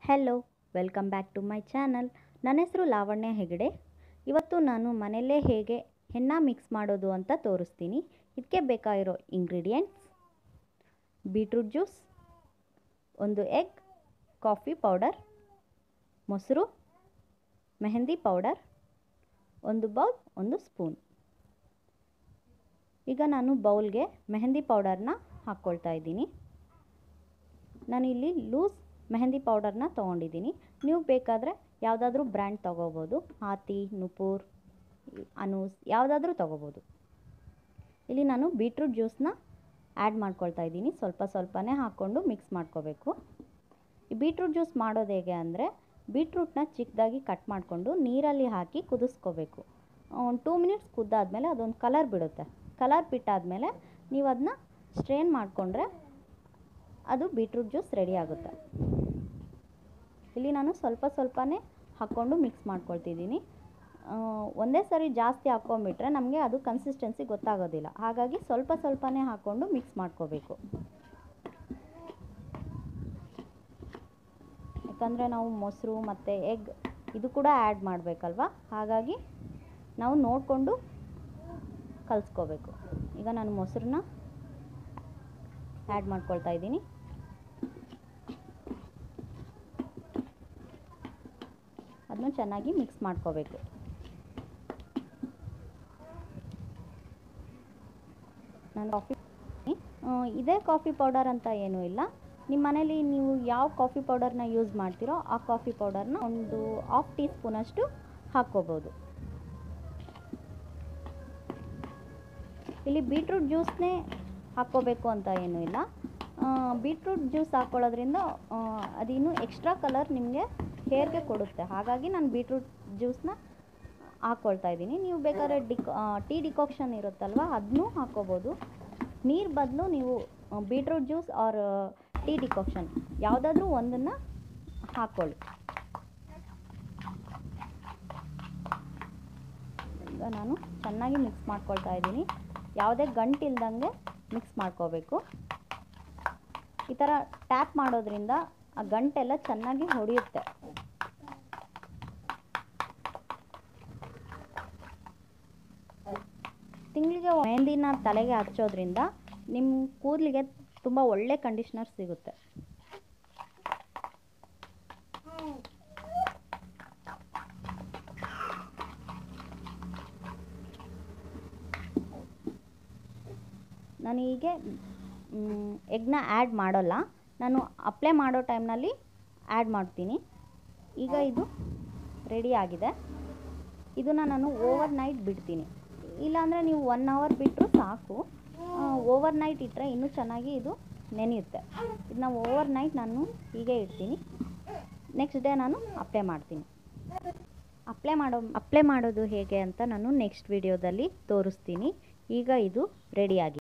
hello welcome back to my channel ನನ್ನ ಹೆಸರು ಲಾವಣ್ಯ ಹೆಗಡೆ ಇವತ್ತು ನಾನು ಮನೆಯಲ್ಲೇ ಹೇಗೆ ಹೆನ್ನ ಮಿಕ್ಸ್ ಮಾಡೋದು ಅಂತ ತೋರಿಸ್ತೀನಿ ಇದಕ್ಕೆ ಬೇಕಾಗಿರೋ ಇಂಗ್ರೀಡಿಯೆಂಟ್ಸ್ ಬೀಟ್ರೂಟ್ ಜ್ಯೂಸ್ ಒಂದು ಎಗ್ ಕಾಫಿ ಪೌಡರ್ ಮೊಸರು ಮೆಹಂದಿ ಪೌಡರ್ ಒಂದು ಬೌಲ್ ಒಂದು ಸ್ಪೂನ್ ಈಗ ನಾನು ಬೌಲ್ಗೆ ಮೆಹಂದಿ ಪೌಡರ್ನ ಹಾಕ್ಕೊಳ್ತಾ ಇದ್ದೀನಿ ನಾನಿಲ್ಲಿ ಲೂಸ್ ಮೆಹಂದಿ ಪೌಡರ್ನ ತೊಗೊಂಡಿದ್ದೀನಿ ನೀವು ಬೇಕಾದರೆ ಯಾವುದಾದ್ರೂ ಬ್ರ್ಯಾಂಡ್ ತೊಗೋಬೋದು ಹಾತಿ ನುಪುರ್ ಅನೂಸ್ ಯಾವುದಾದ್ರೂ ತೊಗೋಬೋದು ಇಲ್ಲಿ ನಾನು ಬೀಟ್ರೂಟ್ ಜ್ಯೂಸನ್ನ ಆ್ಯಡ್ ಮಾಡ್ಕೊಳ್ತಾ ಇದ್ದೀನಿ ಸ್ವಲ್ಪ ಸ್ವಲ್ಪನೇ ಹಾಕ್ಕೊಂಡು ಮಿಕ್ಸ್ ಮಾಡ್ಕೋಬೇಕು ಈ ಬೀಟ್ರೂಟ್ ಜ್ಯೂಸ್ ಮಾಡೋದು ಹೇಗೆ ಅಂದರೆ ಬೀಟ್ರೂಟ್ನ ಚಿಕ್ಕದಾಗಿ ಕಟ್ ಮಾಡಿಕೊಂಡು ನೀರಲ್ಲಿ ಹಾಕಿ ಕುದಿಸ್ಕೋಬೇಕು ಒಂದು ಟೂ ಮಿನಿಟ್ಸ್ ಕುದ್ದಾದಮೇಲೆ ಅದೊಂದು ಕಲರ್ ಬಿಡುತ್ತೆ ಕಲರ್ ಬಿಟ್ಟಾದಮೇಲೆ ನೀವು ಅದನ್ನ ಸ್ಟ್ರೇನ್ ಮಾಡಿಕೊಂಡ್ರೆ ಅದು ಬೀಟ್ರೂಟ್ ಜ್ಯೂಸ್ ರೆಡಿ ಆಗುತ್ತೆ ಇಲ್ಲಿ ನಾನು ಸ್ವಲ್ಪ ಸ್ವಲ್ಪನೇ ಹಾಕ್ಕೊಂಡು ಮಿಕ್ಸ್ ಮಾಡ್ಕೊಳ್ತಿದ್ದೀನಿ ಒಂದೇ ಸರಿ ಜಾಸ್ತಿ ಹಾಕ್ಕೊಂಬಿಟ್ರೆ ನಮಗೆ ಅದು ಕನ್ಸಿಸ್ಟೆನ್ಸಿ ಗೊತ್ತಾಗೋದಿಲ್ಲ ಹಾಗಾಗಿ ಸ್ವಲ್ಪ ಸ್ವಲ್ಪನೇ ಹಾಕ್ಕೊಂಡು ಮಿಕ್ಸ್ ಮಾಡ್ಕೋಬೇಕು ಯಾಕಂದರೆ ನಾವು ಮೊಸರು ಮತ್ತು ಎಗ್ ಇದು ಕೂಡ ಆ್ಯಡ್ ಮಾಡಬೇಕಲ್ವ ಹಾಗಾಗಿ ನಾವು ನೋಡಿಕೊಂಡು ಕಲಿಸ್ಕೋಬೇಕು ಈಗ ನಾನು ಮೊಸರನ್ನ ಆ್ಯಡ್ ಮಾಡ್ಕೊಳ್ತಾ ಇದ್ದೀನಿ ಅದನ್ನು ಚೆನ್ನಾಗಿ ಮಿಕ್ಸ್ ಮಾಡ್ಕೋಬೇಕು ನಾನು ಕಾಫಿ ಇದೇ ಕಾಫಿ ಪೌಡರ್ ಅಂತ ಏನೂ ಇಲ್ಲ ನಿಮ್ಮ ಮನೇಲಿ ನೀವು ಯಾವ ಕಾಫಿ ಪೌಡರ್ನ ಯೂಸ್ ಮಾಡ್ತೀರೋ ಆ ಕಾಫಿ ಪೌಡರ್ನ ಒಂದು ಹಾಫ್ ಟೀ ಸ್ಪೂನಷ್ಟು ಹಾಕ್ಕೋಬೋದು ಇಲ್ಲಿ ಬೀಟ್ರೂಟ್ ಜ್ಯೂಸ್ನೇ ಹಾಕ್ಕೋಬೇಕು ಅಂತ ಏನೂ ಇಲ್ಲ ಬೀಟ್ರೂಟ್ ಜ್ಯೂಸ್ ಹಾಕ್ಕೊಳ್ಳೋದ್ರಿಂದ ಅದಿನ್ನೂ ಎಕ್ಸ್ಟ್ರಾ ಕಲರ್ ನಿಮಗೆ ಹೇರ್ಗೆ ಕೊಡುತ್ತೆ ಹಾಗಾಗಿ ನಾನು ಬೀಟ್ರೂಟ್ ಜ್ಯೂಸನ್ನ ಹಾಕ್ಕೊಳ್ತಾ ಇದ್ದೀನಿ ನೀವು ಬೇಕಾದ್ರೆ ಡಿಕ್ ಟೀ ಡಿಕಾಕ್ಷನ್ ಇರುತ್ತಲ್ವ ಅದನ್ನೂ ಹಾಕ್ಕೋಬೋದು ನೀರು ಬದಲು ನೀವು beetroot juice or tea decoction ಯಾವುದಾದ್ರೂ ಒಂದನ್ನು ಹಾಕ್ಕೊಳ್ಳಿ ಈಗ ನಾನು ಚೆನ್ನಾಗಿ ಮಿಕ್ಸ್ ಮಾಡ್ಕೊಳ್ತಾ ಇದ್ದೀನಿ ಯಾವುದೇ ಗಂಟಿಲ್ದಂಗೆ ಮಿಕ್ಸ್ ಮಾಡ್ಕೋಬೇಕು ಈ ಥರ ಟ್ಯಾಪ್ ಮಾಡೋದ್ರಿಂದ ಆ ಗಂಟೆಲ್ಲ ಚೆನ್ನಾಗಿ ಹೊಡೆಯುತ್ತೆ ತಿಂಗಳಿಗೆ ಮೆಹಂದಿನ ತಲೆಗೆ ಹಚ್ಚೋದ್ರಿಂದ ನಿಮ್ಮ ಕೂದಲಿಗೆ ತುಂಬ ಒಳ್ಳೆ ಕಂಡೀಷ್ನರ್ ಸಿಗುತ್ತೆ ನಾನು ಹೀಗೆ ಎಗ್ನ ಆ್ಯಡ್ ಮಾಡೋಲ್ಲ ನಾನು ಅಪ್ಲೈ ಮಾಡೋ ಟೈಮ್ನಲ್ಲಿ ಆ್ಯಡ್ ಮಾಡ್ತೀನಿ ಈಗ ಇದು ರೆಡಿ ಆಗಿದೆ ಇದನ್ನು ನಾನು ಓವರ್ ನೈಟ್ ಬಿಡ್ತೀನಿ ಇಲ್ಲಾಂದರೆ ನೀವು ಒನ್ ಅವರ್ ಬಿಟ್ಟರು ಸಾಕು ಓವರ್ ನೈಟ್ ಇಟ್ಟರೆ ಇನ್ನೂ ಚೆನ್ನಾಗಿ ಇದು ನೆನೆಯುತ್ತೆ ಇದನ್ನ ಓವರ್ ನೈಟ್ ನಾನು ಹೀಗೆ ಇಡ್ತೀನಿ ನೆಕ್ಸ್ಟ್ ಡೇ ನಾನು ಅಪ್ಲೈ ಮಾಡ್ತೀನಿ ಅಪ್ಲೈ ಮಾಡೋ ಅಪ್ಲೈ ಮಾಡೋದು ಹೇಗೆ ಅಂತ ನಾನು ನೆಕ್ಸ್ಟ್ ವಿಡಿಯೋದಲ್ಲಿ ತೋರಿಸ್ತೀನಿ ಈಗ ಇದು ರೆಡಿಯಾಗಿದೆ